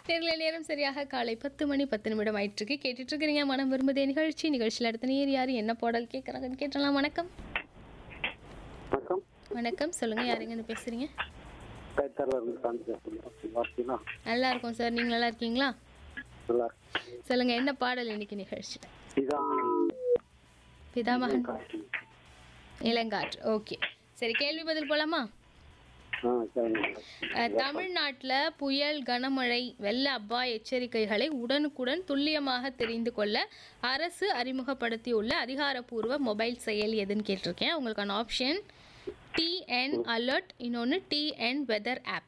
நேரில் நேரம் சரியாக காலை பத்து மணி பத்து நிமிடம் ஆயிட்டு இருக்கு கேட்டுட்டு இருக்கிறீங்க மனம் விரும்புதே நிகழ்ச்சி நிகழ்ச்சியில் அடுத்த நேர் யார் என்ன பாடல் கேட்குறாங்கன்னு கேட்டலாம் வணக்கம் வணக்கம் வணக்கம் சொல்லுங்க யாருங்கன்னு பேசுறீங்க கைத்தறில் இருந்து சாந்தி பேசுகிறேன் வாசினா நல்லா இருக்கும் சார் நீங்க நல்லா இருக்கீங்களா நல்லா சொல்லுங்க என்ன பாடல் இன்னைக்கு நிகழ்ச்சி இதான் பிதாமகன் இளங்காற்று ஓகே சரி கேள்வி பதில் போலாமா ஆ சரிங்க அஹ், தமிழ்நாட்டுல புயல் கனமழை வெள்ள அபாய எச்சரிக்கைகளை உடனுக்குடன் துல்லியமாக தெரிந்து கொள்ள அரசு அறிமுகப்படுத்தியுள்ள அதிகாரப்பூர்வ மொபைல் செயலி எதுன்னு கேட்டிருக்கேன் உங்களுக்கான ஆப்ஷன் டிஎன் அலர்ட் இன்னொன்று TN weather app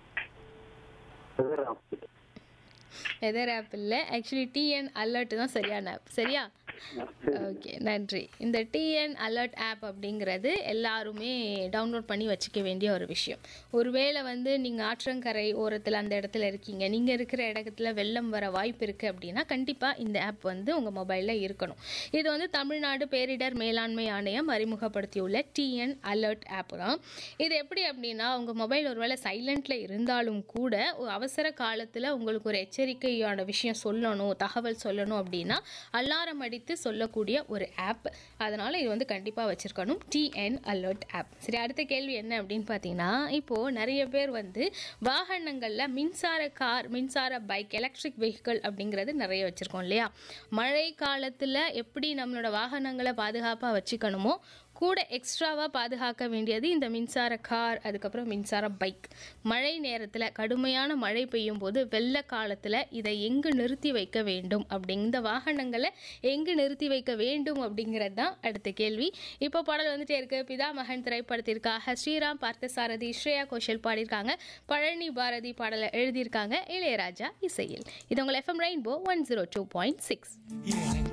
weather app இல்லை ஆக்சுவலி டிஎன் அலர்ட் தான் சரியான ஆப் சரியா ஓகே நன்றி இந்த டிஎன் அலர்ட் ஆப் அப்படிங்கிறது எல்லாருமே டவுன்லோட் பண்ணி வச்சுக்க வேண்டிய ஒரு விஷயம் ஒருவேளை வந்து நீங்கள் ஆற்றங்கரை ஓரத்தில் அந்த இடத்துல இருக்கீங்க நீங்கள் இருக்கிற இடத்துல வெள்ளம் வர வாய்ப்பு இருக்குது அப்படின்னா கண்டிப்பாக இந்த ஆப் வந்து உங்கள் மொபைலில் இருக்கணும் இது வந்து தமிழ்நாடு பேரிடர் மேலாண்மை ஆணையம் அறிமுகப்படுத்தியுள்ள டிஎன் அலர்ட் ஆப் தான் இது எப்படி அப்படின்னா உங்கள் மொபைல் ஒருவேளை சைலண்ட்டில் இருந்தாலும் கூட ஒரு அவசர காலத்தில் உங்களுக்கு ஒரு எச்சரிக்கையான விஷயம் சொல்லணும் தகவல் சொல்லணும் அப்படின்னா அலாரம் அடித்து சொல்லக்கூடிய ஒரு ஆப் அதனால் இது வந்து கண்டிப்பாக வச்சுருக்கணும் டிஎன் அலர்ட் ஆப் சரி அடுத்த கேள்வி என்ன அப்படின்னு பார்த்தீங்கன்னா இப்போது நிறைய பேர் வந்து வாகனங்களில் மின்சார கார் மின்சார பைக் எலக்ட்ரிக் வெஹிக்கிள் அப்படிங்கிறது நிறைய வச்சுருக்கோம் இல்லையா மழை காலத்தில் எப்படி நம்மளோட வாகனங்களை பாதுகாப்பாக வச்சுக்கணுமோ கூட எக்ஸ்ட்ராவாக பாதுகாக்க வேண்டியது இந்த மின்சார கார் அதுக்கப்புறம் மின்சார பைக் மழை நேரத்தில் கடுமையான மழை பெய்யும் போது வெள்ள காலத்தில் இதை எங்கு நிறுத்தி வைக்க வேண்டும் அப்படி இந்த வாகனங்களை எங்கு நிறுத்தி வைக்க வேண்டும் அப்படிங்கிறது தான் அடுத்த கேள்வி இப்போ பாடல் வந்துட்டே இருக்கு பிதா மகன் திரைப்படத்திற்காக ஸ்ரீராம் பார்த்தசாரதி ஸ்ரேயா கோஷல் பாடியிருக்காங்க பழனி பாரதி பாடலை எழுதியிருக்காங்க இளையராஜா இசையில் இது உங்கள் FM Rainbow one zero two point six